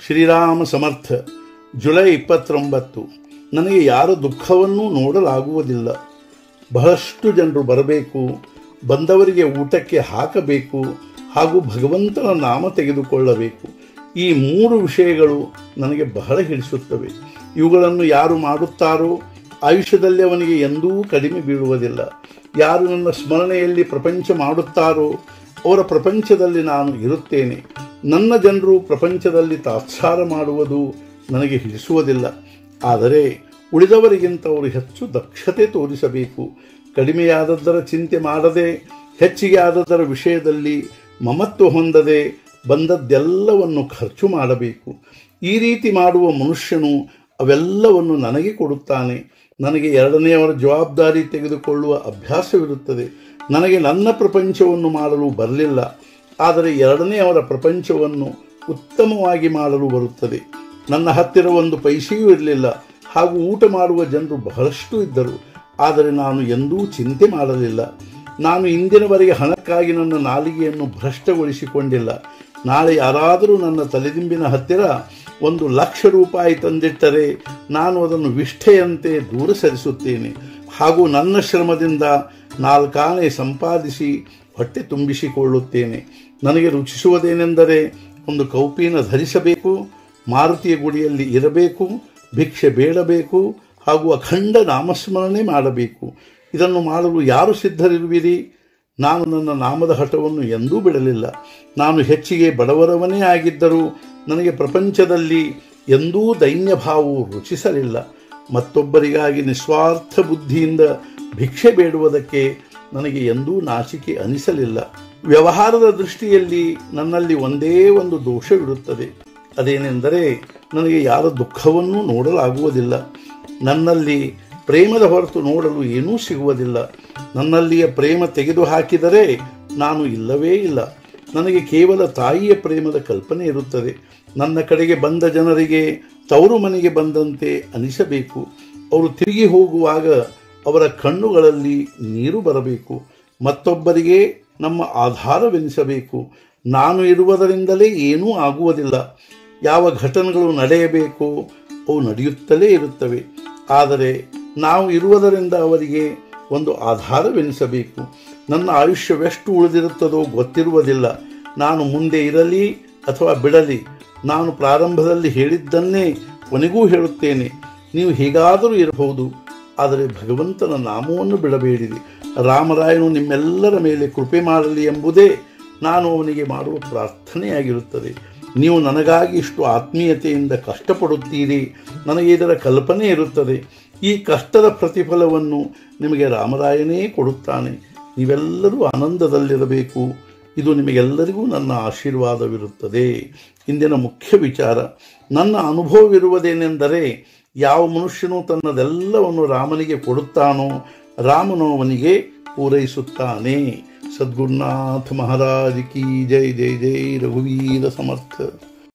ಶ್ರೀರಾಮ ಸಮರ್ಥ July ಇಪ್ಪತ್ತೊಂಬತ್ತು ನನಗೆ ಯಾರ ದುಃಖವನ್ನೂ ನೋಡಲಾಗುವುದಿಲ್ಲ ಬಹಳಷ್ಟು ಜನರು ಬರಬೇಕು ಬಂದವರಿಗೆ ಊಟಕ್ಕೆ ಹಾಕಬೇಕು ಹಾಗೂ ಭಗವಂತನ ನಾಮ ತೆಗೆದುಕೊಳ್ಳಬೇಕು ಈ ಮೂರು ವಿಷಯಗಳು ನನಗೆ ಬಹಳ ಹಿಡಿಸುತ್ತವೆ ಇವುಗಳನ್ನು ಯಾರು ಮಾಡುತ್ತಾರೋ ಆಯುಷ್ಯದಲ್ಲಿ ಅವನಿಗೆ ಎಂದೂ ಕಡಿಮೆ ಬೀಳುವುದಿಲ್ಲ ಯಾರು ನನ್ನ ಸ್ಮರಣೆಯಲ್ಲಿ ಪ್ರಪಂಚ ಮಾಡುತ್ತಾರೋ ಅವರ ಪ್ರಪಂಚದಲ್ಲಿ ನಾನು ಇರುತ್ತೇನೆ ನನ್ನ ಜನರು ಪ್ರಪಂಚದಲ್ಲಿ ತಾತ್ಸಾರ ಮಾಡುವುದು ನನಗೆ ಹಿಡಿಸುವುದಿಲ್ಲ ಆದರೆ ಉಳಿದವರಿಗಿಂತ ಅವರು ಹೆಚ್ಚು ದಕ್ಷತೆ ತೋರಿಸಬೇಕು ಕಡಿಮೆಯಾದದ್ದರ ಚಿಂತೆ ಮಾಡದೆ ಹೆಚ್ಚಿಗೆ ಆದದ್ದರ ವಿಷಯದಲ್ಲಿ ಮಮತ್ವ ಹೊಂದದೆ ಬಂದದ್ದೆಲ್ಲವನ್ನು ಖರ್ಚು ಮಾಡಬೇಕು ಈ ರೀತಿ ಮಾಡುವ ಮನುಷ್ಯನು ಅವೆಲ್ಲವನ್ನು ನನಗೆ ಕೊಡುತ್ತಾನೆ ನನಗೆ ಎರಡನೆಯವರ ಜವಾಬ್ದಾರಿ ತೆಗೆದುಕೊಳ್ಳುವ ಅಭ್ಯಾಸವಿರುತ್ತದೆ ನನಗೆ ನನ್ನ ಪ್ರಪಂಚವನ್ನು ಮಾಡಲು ಬರಲಿಲ್ಲ ಆದರೆ ಎರಡನೆಯವರ ಪ್ರಪಂಚವನ್ನು ಉತ್ತಮವಾಗಿ ಮಾಡಲು ಬರುತ್ತದೆ ನನ್ನ ಹತ್ತಿರ ಒಂದು ಪೈಸೆಯೂ ಇರಲಿಲ್ಲ ಹಾಗೂ ಊಟ ಮಾಡುವ ಜನರು ಬಹಳಷ್ಟು ಇದ್ದರು ಆದರೆ ನಾನು ಎಂದೂ ಚಿಂತೆ ಮಾಡಲಿಲ್ಲ ನಾನು ಇಂದಿನವರೆಗೆ ಹಣಕ್ಕಾಗಿ ನನ್ನ ನಾಲಿಗೆಯನ್ನು ಭ್ರಷ್ಟಗೊಳಿಸಿಕೊಂಡಿಲ್ಲ ನಾಳೆ ಯಾರಾದರೂ ನನ್ನ ತಲೆದಿಂಬಿನ ಹತ್ತಿರ ಒಂದು ಲಕ್ಷ ರೂಪಾಯಿ ತಂದಿಟ್ಟರೆ ನಾನು ಅದನ್ನು ವಿಷ್ಠೆಯಂತೆ ದೂರ ಸರಿಸುತ್ತೇನೆ ಹಾಗೂ ನನ್ನ ಶ್ರಮದಿಂದ ನಾಲ್ಕಾನೆ ಸಂಪಾದಿಸಿ ಹೊಟ್ಟೆ ತುಂಬಿಸಿಕೊಳ್ಳುತ್ತೇನೆ ನನಗೆ ರುಚಿಸುವುದೇನೆಂದರೆ ಒಂದು ಕೌಪಿನ ಧರಿಸಬೇಕು ಮಾರುತಿಯ ಗುಡಿಯಲ್ಲಿ ಇರಬೇಕು ಭಿಕ್ಷೆ ಬೇಡಬೇಕು ಹಾಗೂ ಅಖಂಡ ನಾಮಸ್ಮರಣೆ ಮಾಡಬೇಕು ಇದನ್ನು ಮಾಡಲು ಯಾರು ಸಿದ್ಧರಿರುವಿರಿ ನಾನು ನನ್ನ ನಾಮದ ಹಠವನ್ನು ಎಂದೂ ಬಿಡಲಿಲ್ಲ ನಾನು ಹೆಚ್ಚಿಗೆ ಬಡವರವನೇ ಆಗಿದ್ದರೂ ನನಗೆ ಪ್ರಪಂಚದಲ್ಲಿ ಎಂದೂ ದೈನ್ಯ ಭಾವವು ರುಚಿಸಲಿಲ್ಲ ಮತ್ತೊಬ್ಬರಿಗಾಗಿ ನಿಸ್ವಾರ್ಥ ಬುದ್ಧಿಯಿಂದ ಭಿಕ್ಷೆ ಬೇಡುವುದಕ್ಕೆ ನನಗೆ ಎಂದೂ ನಾಚಿಕೆ ಅನಿಸಲಿಲ್ಲ ವ್ಯವಹಾರದ ದೃಷ್ಟಿಯಲ್ಲಿ ನನ್ನಲ್ಲಿ ಒಂದೇ ಒಂದು ದೋಷವಿರುತ್ತದೆ ಅದೇನೆಂದರೆ ನನಗೆ ಯಾರ ದುಃಖವನ್ನೂ ನೋಡಲಾಗುವುದಿಲ್ಲ ನನ್ನಲ್ಲಿ ಪ್ರೇಮದ ಹೊರತು ನೋಡಲು ಏನೂ ಸಿಗುವುದಿಲ್ಲ ನನ್ನಲ್ಲಿಯ ಪ್ರೇಮ ತೆಗೆದು ಹಾಕಿದರೆ ನಾನು ಇಲ್ಲವೇ ಇಲ್ಲ ನನಗೆ ಕೇವಲ ತಾಯಿಯ ಪ್ರೇಮದ ಕಲ್ಪನೆ ಇರುತ್ತದೆ ನನ್ನ ಕಡೆಗೆ ಬಂದ ಜನರಿಗೆ ತವರು ಮನೆಗೆ ಬಂದಂತೆ ಅನಿಸಬೇಕು ಅವರು ತಿರುಗಿ ಹೋಗುವಾಗ ಅವರ ಕಣ್ಣುಗಳಲ್ಲಿ ನೀರು ಬರಬೇಕು ಮತ್ತೊಬ್ಬರಿಗೆ ನಮ್ಮ ಆಧಾರವೆನಿಸಬೇಕು ನಾನು ಇರುವುದರಿಂದಲೇ ಏನೂ ಆಗುವುದಿಲ್ಲ ಯಾವ ಘಟನೆಗಳು ನಡೆಯಬೇಕು ಅವು ನಡೆಯುತ್ತಲೇ ಇರುತ್ತವೆ ಆದರೆ ನಾವು ಇರುವುದರಿಂದ ಅವರಿಗೆ ಒಂದು ಆಧಾರವೆನಿಸಬೇಕು ನನ್ನ ಆಯುಷ್ಯವೆಷ್ಟು ಉಳಿದಿರುತ್ತದೋ ಗೊತ್ತಿರುವುದಿಲ್ಲ ನಾನು ಮುಂದೆ ಇರಲಿ ಅಥವಾ ಬಿಡಲಿ ನಾನು ಪ್ರಾರಂಭದಲ್ಲಿ ಹೇಳಿದ್ದನ್ನೇ ಕೊನೆಗೂ ಹೇಳುತ್ತೇನೆ ನೀವು ಹೇಗಾದರೂ ಇರಬಹುದು ಆದರೆ ಭಗವಂತನ ನಾಮವನ್ನು ಬಿಡಬೇಡಿರಿ ರಾಮರಾಯನು ನಿಮ್ಮೆಲ್ಲರ ಮೇಲೆ ಕೃಪೆ ಮಾಡಲಿ ಎಂಬುದೇ ನಾನು ಅವನಿಗೆ ಮಾಡುವ ಪ್ರಾರ್ಥನೆಯಾಗಿರುತ್ತದೆ ನೀವು ನನಗಾಗಿ ಇಷ್ಟು ಆತ್ಮೀಯತೆಯಿಂದ ಕಷ್ಟಪಡುತ್ತೀರಿ ನನಗೆ ಇದರ ಕಲ್ಪನೆ ಇರುತ್ತದೆ ಈ ಕಷ್ಟದ ಪ್ರತಿಫಲವನ್ನು ನಿಮಗೆ ರಾಮರಾಯನೇ ಕೊಡುತ್ತಾನೆ ನೀವೆಲ್ಲರೂ ಆನಂದದಲ್ಲಿರಬೇಕು ಇದು ನಿಮಗೆಲ್ಲರಿಗೂ ನನ್ನ ಆಶೀರ್ವಾದವಿರುತ್ತದೆ ಇಂದಿನ ಮುಖ್ಯ ವಿಚಾರ ನನ್ನ ಅನುಭವವಿರುವುದೇನೆಂದರೆ ಯಾವ ಮನುಷ್ಯನು ತನ್ನದೆಲ್ಲವನ್ನು ರಾಮನಿಗೆ ಕೊಡುತ್ತಾನೋ ರಾಮನು ಅವನಿಗೆ ಪೂರೈಸುತ್ತಾನೆ ಸದ್ಗುರುನಾಥ ಮಹಾರಾಜ್ ಕಿ ಜೈ ಜೈ ಜೈ ರಘುವೀರ ಸಮರ್ಥ